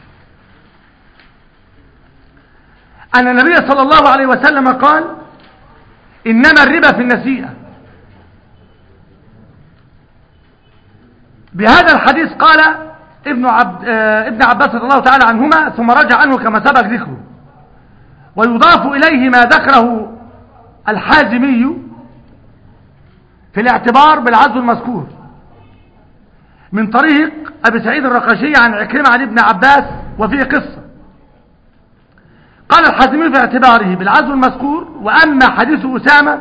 أن النبي صلى الله عليه وسلم قال إنما الربا في النسيئة بهذا الحديث قال ابن, عبد ابن عباس رضي الله تعالى عنهما ثم رجع عنه كما سبق ذكره ويضاف إليه ما ذكره الحازمي في الاعتبار بالعزو المذكور من طريق أبي سعيد الرقشي عن عكرمة عن ابن عباس وفيه قصة قال الحازمي في اعتباره بالعزو المذكور وأما حديث أسامة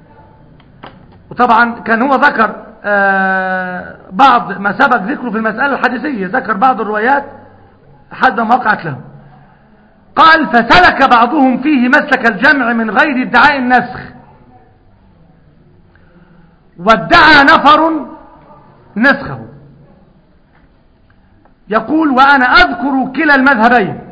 وطبعا كان هو ذكر آه بعض ما سبق ذكره في المسألة الحديثية ذكر بعض الروايات حد ما وقعت له قال فسلك بعضهم فيه مسلك الجمع من غير ادعاء النسخ وادعى نفر نسخه يقول وأنا أذكر كلا المذهبين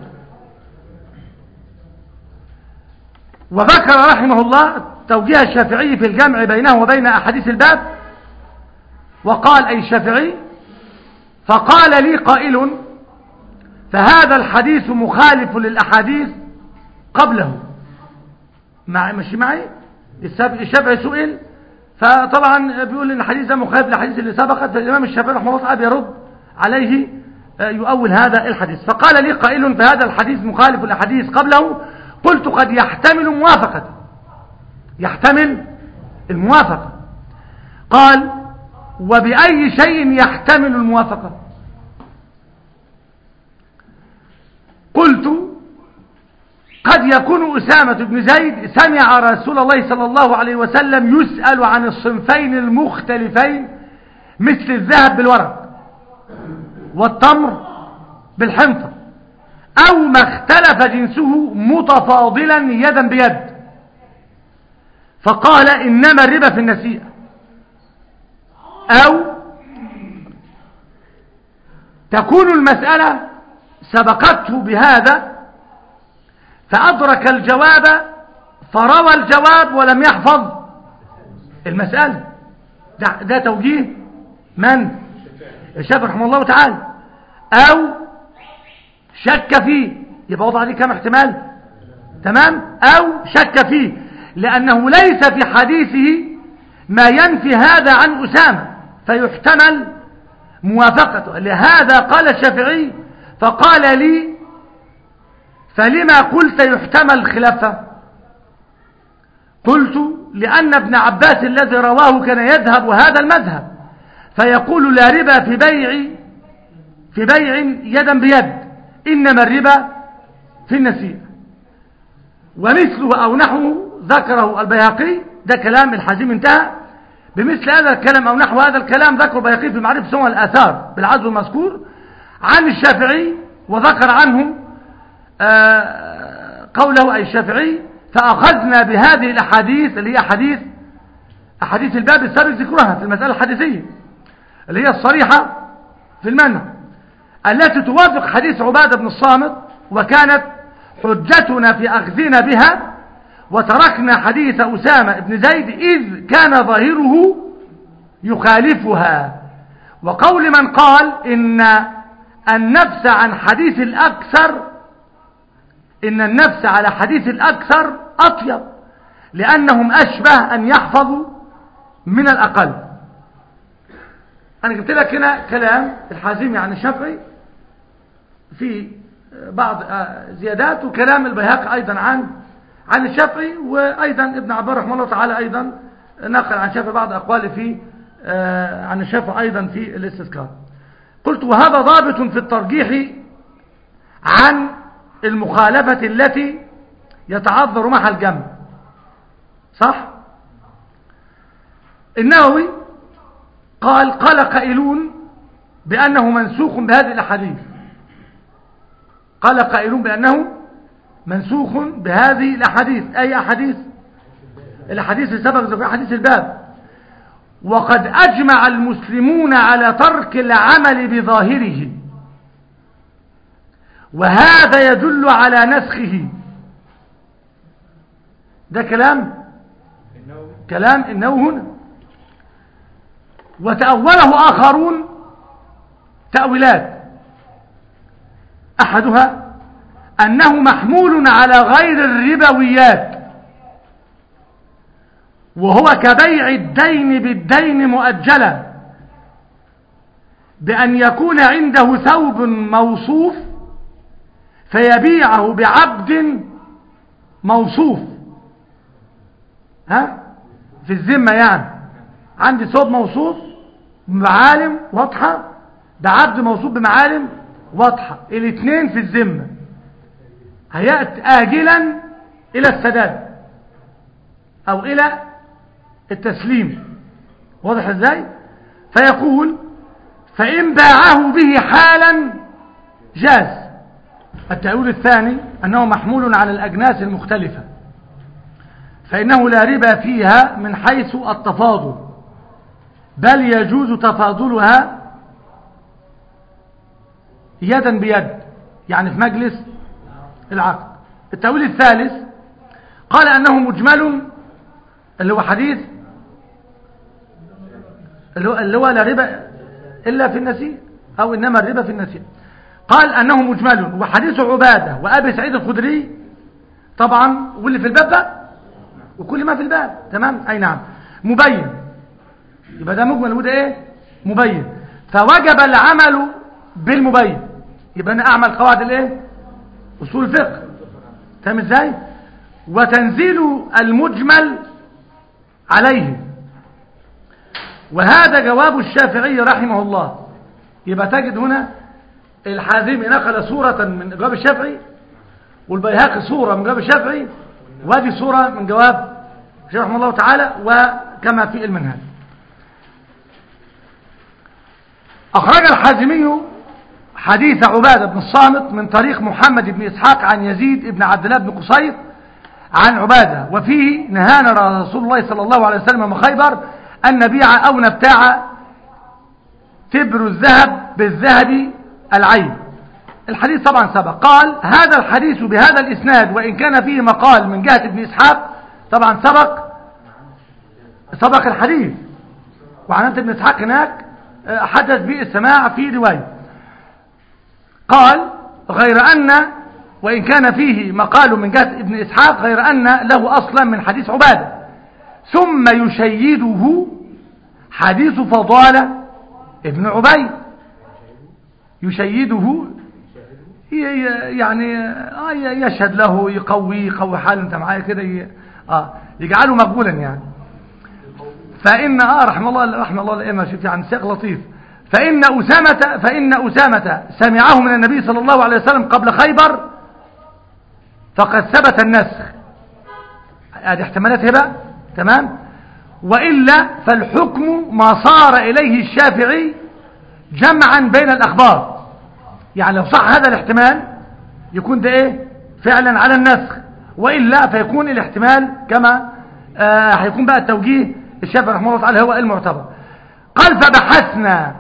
وذكر رحمه الله توجيه الشافعي في الجمع بينه وبين أحاديث الباب وقال أي الشافعي فقال لي قائل فهذا الحديث مخالف للأحاديث قبله مع ماشي معي الشافعي سئل فطبعا بيقول ان الحديث ده مخالف للحديث اللي سبقت فالامام الشافعي رحمه الله تعالى يرد عليه يؤول هذا الحديث فقال لي قائل فهذا الحديث مخالف للأحاديث قبله قلت قد يحتمل موافقة يحتمل الموافقة قال وبأي شيء يحتمل الموافقة قلت قد يكون أسامة بن زيد سمع رسول الله صلى الله عليه وسلم يسأل عن الصنفين المختلفين مثل الذهب بالورق والتمر بالحنطة أو ما اختلف جنسه متفاضلا يدا بيد فقال إنما الربا في النسيئة أو تكون المسألة سبقته بهذا فأدرك الجواب فروى الجواب ولم يحفظ المسألة ده, ده توجيه من الشافعي رحمه الله تعالى أو شك فيه يبقى وضع عليه كم احتمال تمام أو شك فيه لأنه ليس في حديثه ما ينفي هذا عن أسامة فيحتمل موافقته لهذا قال الشافعي فقال لي فلما قلت يحتمل خلافه قلت لأن ابن عباس الذي رواه كان يذهب هذا المذهب فيقول لا ربا في بيع في بيع يدا بيد إنما الربا في النسيء ومثله أو نحوه ذكره البيهقي ده كلام الحزيم انتهى بمثل هذا الكلام أو نحو هذا الكلام ذكره البيهقي في معرفة سنة الآثار بالعزو المذكور عن الشافعي وذكر عنه آه قوله أي الشافعي فأخذنا بهذه الأحاديث اللي هي أحاديث أحاديث الباب السابق ذكرها في المسألة الحديثية اللي هي الصريحة في المنع التي توافق حديث عبادة بن الصامت وكانت حجتنا في أخذنا بها وتركنا حديث أسامة بن زيد إذ كان ظاهره يخالفها وقول من قال إن النفس عن حديث الأكثر إن النفس على حديث الأكثر أطيب لأنهم أشبه أن يحفظوا من الأقل أنا جبت لك هنا كلام الحازمي عن الشافعي في بعض زيادات وكلام البيهقي أيضا عن عن الشافعي وأيضا ابن عبار رحمه الله تعالى أيضا نقل عن الشافعي بعض أقواله في عن الشافعي أيضا في الاستذكار قلت وهذا ضابط في الترجيح عن المخالفة التي يتعذر معها الجمع صح النووي قال قال قائلون بأنه منسوخ بهذه الأحاديث قال قائلون بأنه منسوخ بهذه الأحاديث أي أحاديث الأحاديث السبق ذكر أحاديث الباب وقد أجمع المسلمون على ترك العمل بظاهره وهذا يدل على نسخه ده كلام كلام إنه هنا وتأوله آخرون تأويلات أحدها أنه محمول على غير الربويات وهو كبيع الدين بالدين مؤجلا بأن يكون عنده ثوب موصوف فيبيعه بعبد موصوف ها في الذمة يعني عندي ثوب موصوف بمعالم واضحة بعبد موصوف بمعالم واضحة الاثنين في الذمة هيأتي آجلا إلى السداد أو إلى التسليم واضح ازاي فيقول فإن باعه به حالا جاز التأويل الثاني أنه محمول على الأجناس المختلفة فإنه لا ربا فيها من حيث التفاضل بل يجوز تفاضلها يدا بيد يعني في مجلس العقد التأويل الثالث قال أنه مجمل اللي هو حديث اللي هو, اللي هو لا ربا إلا في النسيء أو إنما الربا في النسيء قال أنه مجمل وحديث عبادة وأبي سعيد الخدري طبعا واللي في الباب بقى وكل ما في الباب تمام أي نعم مبين يبقى ده مجمل وده إيه مبين فوجب العمل بالمبين يبقى أنا أعمل قواعد الإيه أصول الفقه تمام إزاي وتنزيل المجمل عليه وهذا جواب الشافعي رحمه الله يبقى تجد هنا الحازمي نقل صورة من جواب الشافعي والبيهقي صورة من جواب الشافعي وهذه صورة من جواب الشيخ رحمه الله تعالى وكما في المنهج أخرج الحازمي حديث عبادة بن الصامت من طريق محمد بن إسحاق عن يزيد بن عبد الله بن قصير عن عبادة وفيه نهانا رسول الله صلى الله عليه وسلم خيبر أن نبيع أو نبتاع تبر الذهب بالذهب العين الحديث طبعا سبق قال هذا الحديث بهذا الإسناد وإن كان فيه مقال من جهة ابن إسحاق طبعا سبق سبق الحديث وعن أنت ابن إسحاق هناك حدث به السماع في رواية قال غير أن وإن كان فيه مقال من جهة ابن إسحاق غير أن له أصلا من حديث عبادة ثم يشيده حديث فضالة ابن عبيد يشيده ي- ي- يعني آه ي- يشهد له يقوي يقوي حاله انت معايا كده ي- اه يجعله مقبولا يعني فإن آه رحم الله رحم الله الأئمة شوف يعني سياق لطيف فإن أسامة فإن أسامة سمعه من النبي صلى الله عليه وسلم قبل خيبر فقد ثبت النسخ هذه احتمالات هبة تمام وإلا فالحكم ما صار إليه الشافعي جمعا بين الأخبار يعني لو صح هذا الاحتمال يكون ده ايه فعلا على النسخ وإلا فيكون الاحتمال كما آه هيكون بقى التوجيه الشافعي رحمه الله تعالى هو المعتبر قال فبحثنا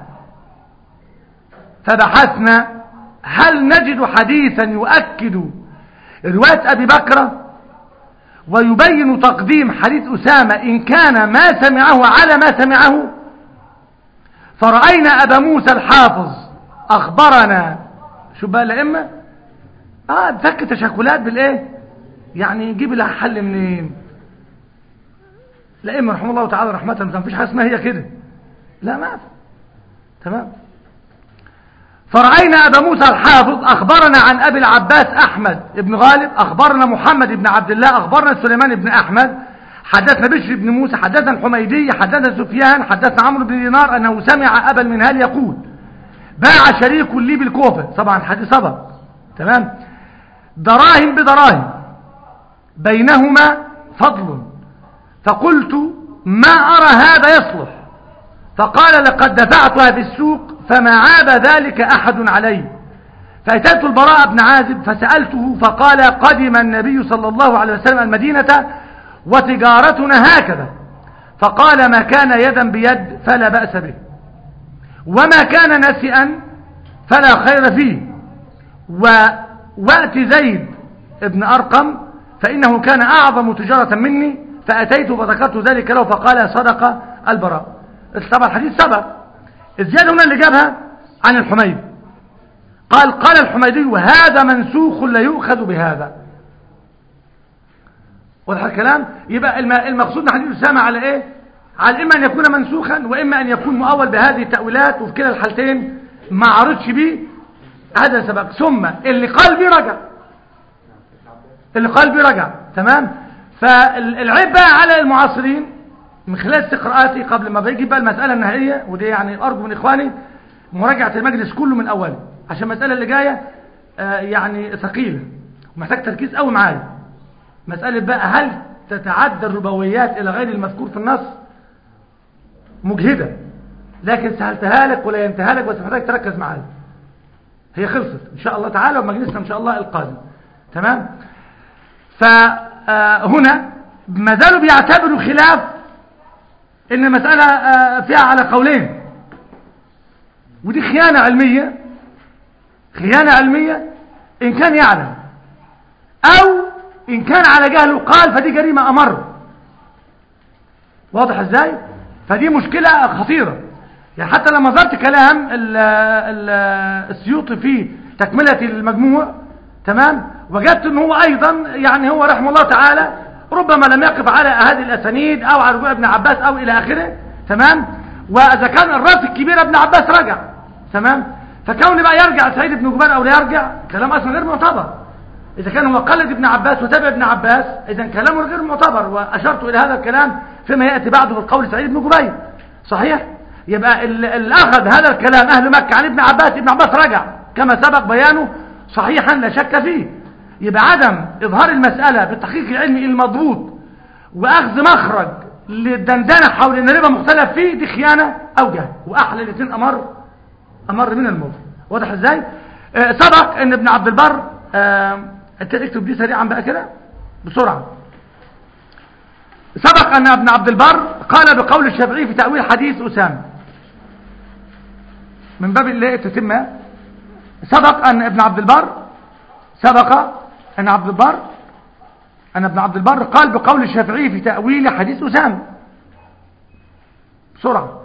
فبحثنا هل نجد حديثا يؤكد رواية أبي بكر ويبين تقديم حديث أسامة إن كان ما سمعه على ما سمعه فرأينا أبا موسى الحافظ أخبرنا شو بقى الأئمة آه تفك تشكلات بالإيه يعني نجيب لها حل منين الأئمة رحمه الله تعالى رحمة ما فيش حاجة اسمها هي كده لا ما في تمام فرأينا أبا موسى الحافظ أخبرنا عن أبي العباس أحمد بن غالب أخبرنا محمد بن عبد الله أخبرنا سليمان بن أحمد حدثنا بشر بن موسى حدثنا الحميدي حدثنا سفيان حدثنا عمرو بن دينار أنه سمع أبا المنهال يقول باع شريك لي بالكوفة طبعا حديث سبق تمام دراهم بدراهم بينهما فضل فقلت ما أرى هذا يصلح فقال لقد دفعتها في السوق فما عاب ذلك أحد علي فأتيت البراء بن عازب فسألته فقال قدم النبي صلى الله عليه وسلم المدينة وتجارتنا هكذا فقال ما كان يدا بيد فلا بأس به وما كان نسئا فلا خير فيه ووأت زيد ابن أرقم فإنه كان أعظم تجارة مني فأتيت فذكرت ذلك له فقال صدق البراء طبعا الحديث سبق الزيادة هنا اللي جابها عن الحميد قال قال الحميدي وهذا منسوخ لا يؤخذ بهذا واضح الكلام يبقى الم- المقصود من حديث أسامة على ايه على اما ان يكون منسوخا واما ان يكون مؤول بهذه التأويلات وفي كلا الحالتين ما عرضش بيه هذا سبق ثم اللي قال بيه رجع اللي قال بيه رجع تمام فالعيب بقى على المعاصرين من خلال استقراءاتي قبل ما بيجي بقى المسألة النهائية ودي يعني أرجو من إخواني مراجعة المجلس كله من أوله عشان المسألة اللي جاية آه، يعني ثقيلة ومحتاج تركيز قوي معايا مسألة بقى هل تتعدى الربويات إلى غير المذكور في النص مجهدة لكن سهلتها لك ولا ينتهى لك بس محتاج تركز معايا هي خلصت إن شاء الله تعالى ومجلسنا إن شاء الله القادم تمام فهنا ما زالوا بيعتبروا خلاف ان المسألة آه، فيها على قولين ودي خيانة علمية خيانة علمية ان كان يعلم او ان كان على جهل قال فدي جريمة امر واضح ازاي فدي مشكلة خطيرة يعني حتى لما نظرت كلام ال ال السيوطي في تكملة المجموع تمام وجدت ان هو ايضا يعني هو رحمه الله تعالى ربما لم يقف على هذه الاسانيد او على رجوع ابن عباس او الى اخره تمام واذا كان الراس الكبير ابن عباس رجع تمام فكون بقى يرجع سعيد بن جبان او لا يرجع كلام اصلا غير معتبر اذا كان هو قلد ابن عباس وتابع ابن عباس اذا كلامه غير معتبر واشرت الى هذا الكلام فيما ياتي بعده بالقول سعيد بن جبين صحيح يبقى ال- اللي اخذ هذا الكلام اهل مكه عن ابن عباس ابن عباس رجع كما سبق بيانه صحيحا لا شك فيه يبقى عدم اظهار المساله بالتحقيق العلمي المضبوط واخذ مخرج للدندنه حول ان الربا مختلف فيه دي خيانه او جهل واحلى الاثنين امر امر من الموت واضح ازاي آه سبق ان ابن عبد البر آه انت اكتب دي سريعا بقى كده بسرعه سبق ان ابن عبد البر قال بقول الشافعي في تاويل حديث اسامه من باب اللي تتم سبق ان ابن عبد البر سبق ان عبد البر ان ابن عبد البر قال بقول الشافعي في تاويل حديث اسامه بسرعه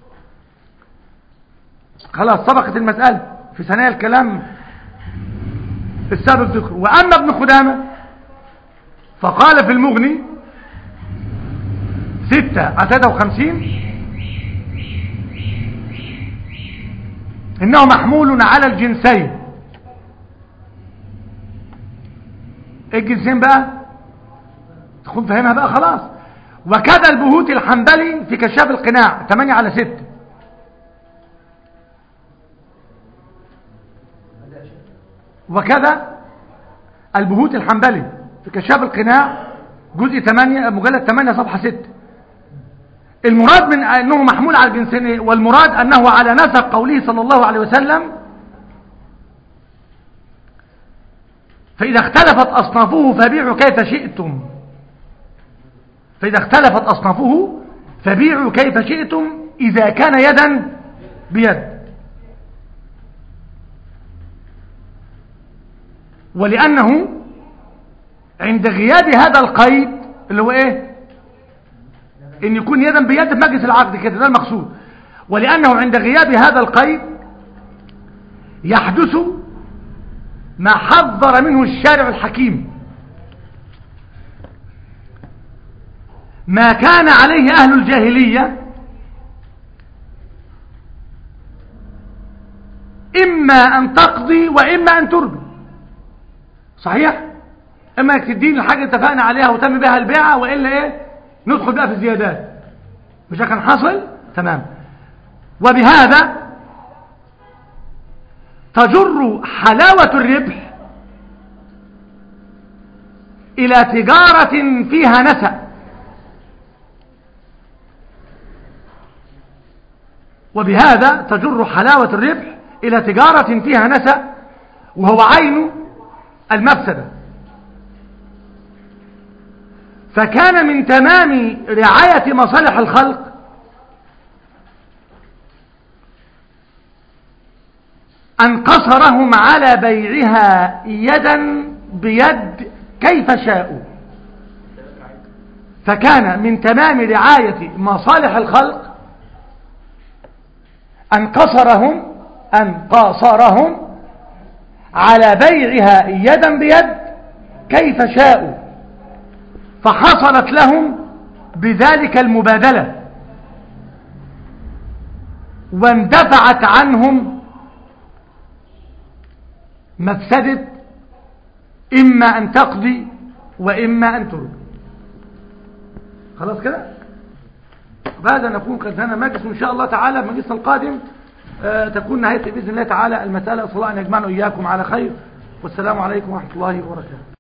خلاص سبقت المسألة في ثنايا الكلام السابق ذكر وأما ابن خدامة فقال في المغني ستة عتادة وخمسين إنه محمول على الجنسين إيه الجنسين بقى تكون فاهمها بقى خلاص وكذا البهوت الحنبلي في كشاف القناع 8 على 6 وكذا البهوت الحنبلي في كشاف القناع جزء 8 مجلد 8 صفحة 6 المراد من أنه محمول على الجنسين والمراد أنه على نسق قوله صلى الله عليه وسلم فإذا اختلفت أصنافه فبيعوا كيف شئتم فإذا اختلفت أصنافه فبيعوا كيف شئتم إذا كان يدا بيد ولأنه عند غياب هذا القيد اللي هو ايه ان يكون يدا بيد في مجلس العقد كده ده المقصود ولأنه عند غياب هذا القيد يحدث ما حذر منه الشارع الحكيم ما كان عليه أهل الجاهلية إما أن تقضي وإما أن تربي صحيح إما أنك تدين الحاجة اتفقنا عليها وتم بها البيعة وإلا إيه ندخل بقى في الزيادات مش كان حصل تمام وبهذا تجر حلاوة الربح إلى تجارة فيها نسأ وبهذا تجر حلاوة الربح إلى تجارة فيها نسأ وهو عين المفسدة فكان من تمام رعاية مصالح الخلق أن قصرهم على بيعها يدا بيد كيف شاءوا فكان من تمام رعاية مصالح الخلق أن قصرهم أن قاصرهم على بيعها يدا بيد كيف شاءوا فحصلت لهم بذلك المبادلة واندفعت عنهم مفسدة إما أن تقضي وإما أن ترد خلاص كده بعد أن نكون قد هنا مجلس إن شاء الله تعالى المجلس القادم آه تكون نهاية بإذن الله تعالى المسألة صلاة أن يجمعنا إياكم على خير والسلام عليكم ورحمة الله وبركاته